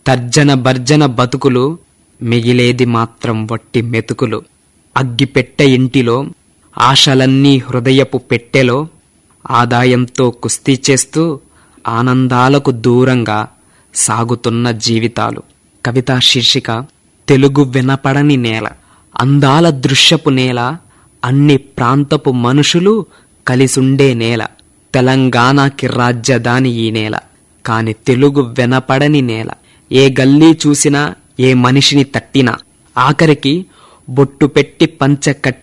తర్జన భర్జన బతుకులు మిగిలేది మాత్రం వట్టి మెతుకులు అగ్గిపెట్టె ఇంటిలో ఆశలన్నీ హృదయపు పెట్టెలో ఆదాయంతో కుస్తీ చేస్తూ ఆనందాలకు దూరంగా సాగుతున్న జీవితాలు కవితా శీర్షిక తెలుగు వినపడని నేల అందాల దృశ్యపు నేల అన్ని ప్రాంతపు మనుషులు కలిసుండే నేల తెలంగాణకి రాజ్యదాని ఈ నేల కాని తెలుగు వినపడని నేల ఏ గల్లీ చూసినా ఏ మనిషిని తట్టినా ఆఖరికి బొట్టు పెట్టి పంచె కట్టి